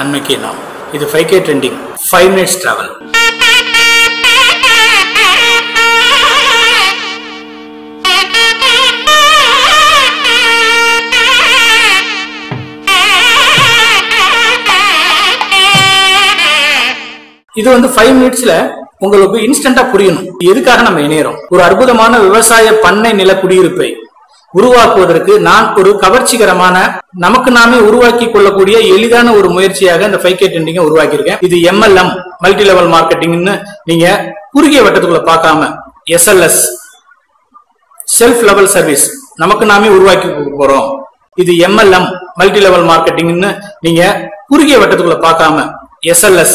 நன்மைக்கே நாம் இது five K trending five minutes travel இது வந்து ஃபைவ் மினிட்ஸ்ல உங்களுக்கு இன்ஸ்டன்டா புரியணும் எதுக்காக நம்ம இணையறோம் ஒரு அற்புதமான விவசாய பண்ணை நில குடியிருப்பை உருவாக்குவதற்கு நான் ஒரு கவர்ச்சிகரமான நமக்கு நாமே உருவாக்கி கொள்ளக்கூடிய எளிதான ஒரு முயற்சியாக இந்த ஃபைவ் கே ட்ரெண்டிங்கை உருவாக்கியிருக்கேன் இது எம்எல்எம் மல்டி லெவல் மார்க்கெட்டிங்னு நீங்க குறுகிய வட்டத்துக்குள்ள பார்க்காம எஸ்எல்எஸ் செல்ஃப் லெவல் சர்வீஸ் நமக்கு நாமே உருவாக்கி கொடுக்க போறோம் இது எம்எல்எம் மல்டி லெவல் மார்க்கெட்டிங்னு நீங்க குறுகிய வட்டத்துக்குள்ள பார்க்காம எஸ்எல்எஸ்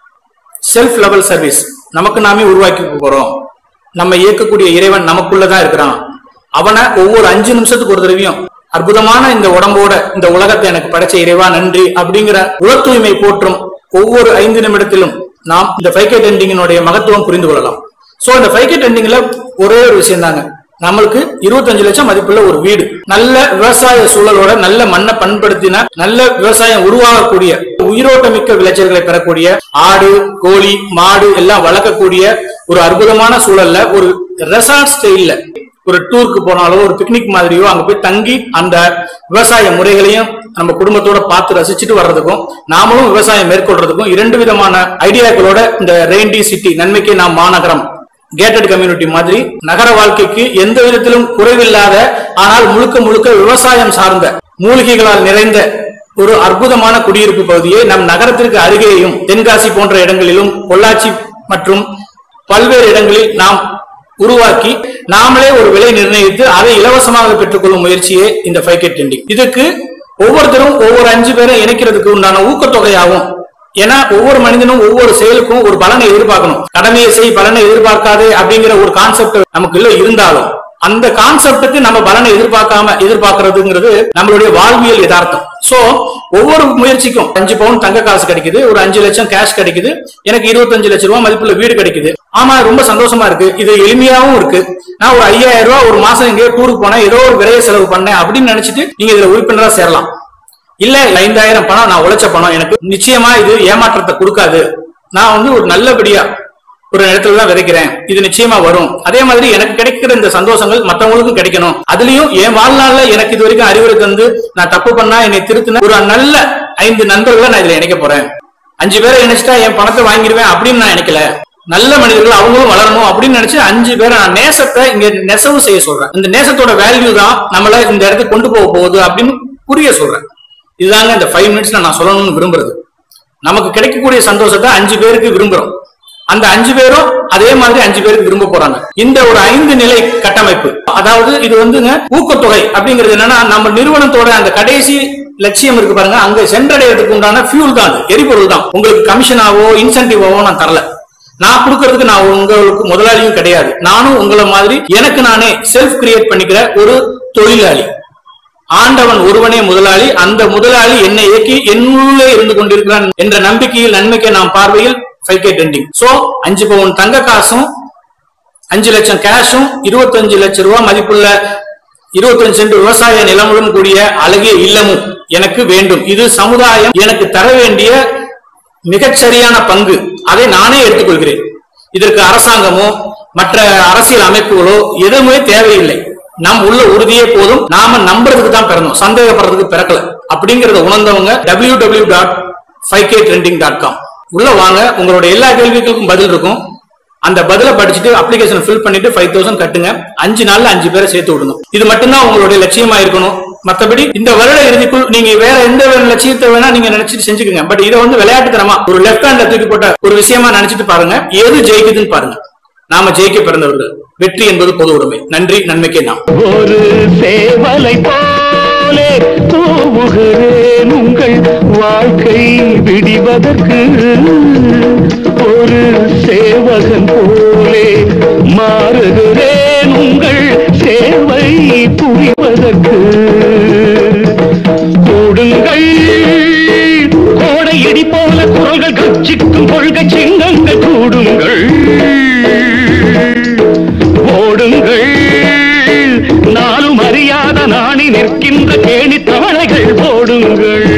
செல்ஃப் லெவல் சர்வீஸ் நமக்கு நாமே உருவாக்கி கொடுக்க போறோம் நம்ம இயக்கக்கூடிய இறைவன் நமக்குள்ளதான் இருக்கிறான் அவனை ஒவ்வொரு அஞ்சு நிமிஷத்துக்கு ஒரு தடவையும் அற்புதமான இந்த உடம்போட இந்த உலகத்தை எனக்கு படைச்ச இறைவா நன்றி அப்படிங்கிற உல தூய்மை போற்றும் ஒவ்வொரு ஐந்து நிமிடத்திலும் நாம் இந்த ஃபைவ் கே டெண்டிங்கினுடைய மகத்துவம் புரிந்து கொள்ளலாம் சோ இந்த ஃபைவ் கே டெண்டிங்ல ஒரே ஒரு விஷயம் தாங்க நம்மளுக்கு இருபத்தஞ்சு லட்சம் மதிப்புள்ள ஒரு வீடு நல்ல விவசாய சூழலோட நல்ல மண்ணை பண்படுத்தின நல்ல விவசாயம் உருவாகக்கூடிய உயிரோட்டமிக்க விளைச்சல்களை பெறக்கூடிய ஆடு கோழி மாடு எல்லாம் வளர்க்கக்கூடிய ஒரு அற்புதமான சூழல்ல ஒரு ரெசார்ட் ஸ்டைல்ல ஒரு டூருக்கு போனாலோ ஒரு பிக்னிக் மாதிரியோ அங்க போய் தங்கி அந்த விவசாய முறைகளையும் நம்ம குடும்பத்தோட பார்த்து ரசிச்சுட்டு வர்றதுக்கும் நாமளும் விவசாயம் மேற்கொள்றதுக்கும் இரண்டு விதமான ஐடியாக்களோட இந்த ரெயின்டி சிட்டி நன்மைக்கே நாம் மாநகரம் கேட்டட் கம்யூனிட்டி மாதிரி நகர வாழ்க்கைக்கு எந்த விதத்திலும் குறைவில்லாத ஆனால் முழுக்க முழுக்க விவசாயம் சார்ந்த மூலிகைகளால் நிறைந்த ஒரு அற்புதமான குடியிருப்பு பகுதியை நம் நகரத்திற்கு அருகேயும் தென்காசி போன்ற இடங்களிலும் பொள்ளாச்சி மற்றும் பல்வேறு இடங்களில் நாம் உருவாக்கி நாமளே ஒரு விலை நிர்ணயித்து அதை இலவசமாக பெற்றுக்கொள்ளும் முயற்சியே இந்த ஃபைவ் கே ட்ரெண்டிங் இதுக்கு ஒவ்வொருத்தரும் ஒவ்வொரு அஞ்சு பேரை இணைக்கிறதுக்கு உண்டான ஊக்கத்தொகையாகும் ஏன்னா ஒவ்வொரு மனிதனும் ஒவ்வொரு செயலுக்கும் ஒரு பலனை எதிர்பார்க்கணும் கடமையை செய் பலனை எதிர்பார்க்காதே அப்படிங்கிற ஒரு கான்செப்ட் நமக்கு இல்ல இருந்தாலும் அந்த கான்செப்டுக்கு நம்ம பலனை எதிர்பார்க்காம எதிர்பார்க்கறதுங்கிறது நம்மளுடைய வாழ்வியல் யதார்த்தம் சோ ஒவ்வொரு முயற்சிக்கும் அஞ்சு பவுன் தங்க காசு கிடைக்குது ஒரு அஞ்சு லட்சம் கேஷ் கிடைக்குது எனக்கு இருபத்தஞ்சு லட்சம் ரூபாய் மதிப்புள்ள வீடு கிடைக்குது ஆமா ரொம்ப சந்தோஷமா இருக்கு இது எளிமையாவும் இருக்கு நான் ஒரு ஐயாயிரம் ரூபாய் ஒரு மாசம் எங்கேயோ டூருக்கு போனேன் ஏதோ ஒரு விரைய செலவு பண்ணேன் அப்படின்னு நினைச்சிட்டு நீங்க இதுல உறுப்பினரா சேரலாம் இல்ல ஐந்தாயிரம் பணம் நான் உழைச்ச பணம் எனக்கு நிச்சயமா இது ஏமாற்றத்தை கொடுக்காது நான் வந்து ஒரு நல்லபடியா ஒரு இடத்துல தான் விதைக்கிறேன் இது நிச்சயமா வரும் அதே மாதிரி எனக்கு கிடைக்கிற இந்த சந்தோஷங்கள் மற்றவங்களுக்கும் கிடைக்கணும் அதுலயும் என் வாழ்நாள்ல எனக்கு இது வரைக்கும் அறிவுரை தந்து நான் தப்பு பண்ணா என்னை திருத்தின ஒரு நல்ல ஐந்து நண்பர்களை நான் இதுல இணைக்க போறேன் அஞ்சு பேரை இணைச்சிட்டா என் பணத்தை வாங்கிடுவேன் அப்படின்னு நான் நினைக்கல நல்ல மனிதர்கள் அவங்களும் வளரணும் அப்படின்னு நினைச்சு அஞ்சு பேரை நான் நேசத்தை இங்க நெசவு செய்ய சொல்றேன் இந்த நேசத்தோட வேல்யூ தான் நம்மள இந்த இடத்துக்கு கொண்டு போக போகுது அப்படின்னு புரிய சொல்றேன் இதுதாங்க இந்த ஃபைவ் மினிட்ஸ்ல நான் சொல்லணும்னு விரும்புறது நமக்கு கிடைக்கக்கூடிய சந்தோஷத்தை அஞ்சு பேருக்கு விரும்புறோம் அந்த அஞ்சு பேரும் அதே மாதிரி அஞ்சு பேருக்கு விரும்ப போறாங்க இந்த ஒரு ஐந்து நிலை கட்டமைப்பு அதாவது இது வந்துங்க ஊக்கத்தொகை அப்படிங்கிறது என்னன்னா நம்ம நிறுவனத்தோட அந்த கடைசி லட்சியம் இருக்கு பாருங்க அங்க சென்றடைறதுக்கு உண்டான ஃபியூல் தான் அது எரிபொருள் தான் உங்களுக்கு கமிஷனாவோ இன்சென்டிவாவோ நான் தரல நான் கொடுக்கறதுக்கு நான் உங்களுக்கு முதலாளியும் கிடையாது நானும் உங்களை மாதிரி எனக்கு நானே செல்ஃப் கிரியேட் பண்ணிக்கிற ஒரு தொழிலாளி ஆண்டவன் ஒருவனே முதலாளி அந்த முதலாளி என்னை இயக்கி என்னுள்ளே இருந்து கொண்டிருக்கிறான் என்ற நம்பிக்கையில் நன்மைக்கு நாம் பார்வையில் ஃபைவ் கே ட்ரெண்டிங் சோ அஞ்சு பவுன் தங்க காசும் அஞ்சு லட்சம் கேஷும் இருபத்தஞ்சு லட்சம் ரூபாய் மதிப்புள்ள இருபத்தஞ்சு சென்ட் விவசாய நிலமுடன் கூடிய அழகிய இல்லமும் எனக்கு வேண்டும் இது சமுதாயம் எனக்கு தர வேண்டிய மிகச்சரியான பங்கு அதை நானே எடுத்துக்கொள்கிறேன் இதற்கு அரசாங்கமோ மற்ற அரசியல் அமைப்புகளோ எதுவுமே தேவையில்லை நம் உள்ள உறுதியே போதும் நாம நம்புறதுக்கு தான் பிறந்தோம் சந்தேகப்படுறதுக்கு பிறக்கல அப்படிங்கறத உணர்ந்தவங்க W W dot five K trending dot com உள்ள வாங்க உங்களோட எல்லா கேள்விகளுக்கும் பதில் இருக்கும் அந்த பதிலை படிச்சுட்டு அப்ளிகேஷன் ஃபில் பண்ணிட்டு ஃபைவ் தௌசண்ட் கட்டுங்க அஞ்சு நாள்ல அஞ்சு பேரை சேர்த்து விடணும் இது மட்டும்தான் உங்களுடைய லட்சியமா இருக்கணும் மத்தபடி இந்த வருட இறுதிக்குள் நீங்க வேற எந்த வேற லட்சியத்தை வேணா நீங்க நினைச்சிட்டு செஞ்சுக்கோங்க பட் இதை வந்து விளையாட்டுத்தனமா ஒரு லெஃப்ட் ஹேண்ட்ல தூக்கி போட்ட ஒரு விஷயமா நினைச்சிட்டு பாருங்க எது ஜெயிக்குதுன்னு பாருங்க நாம ஜெயிக்க பிறந்தவர்கள் வெற்றி என்பது பொது உடைமை நன்றி நன்மைக்கே நாம் ஒரு சேவலை போலே தூவுகிறேன் உங்கள் வாழ்க்கை விடிவதற்கு ஒரு சேவகன் போலே மாறுகிறேன் உங்கள் சேவை புரிவதற்கு கூடுங்கள் கோடை இடி போல குரல்கள் கட்சிக்கும் கொள்கை சிங்கங்கள் கூடுங்கள் ஓடுங்கள் நானும் அறியாத நாணி நிற்கின்ற கேணி தவளைகள் போடுங்கள்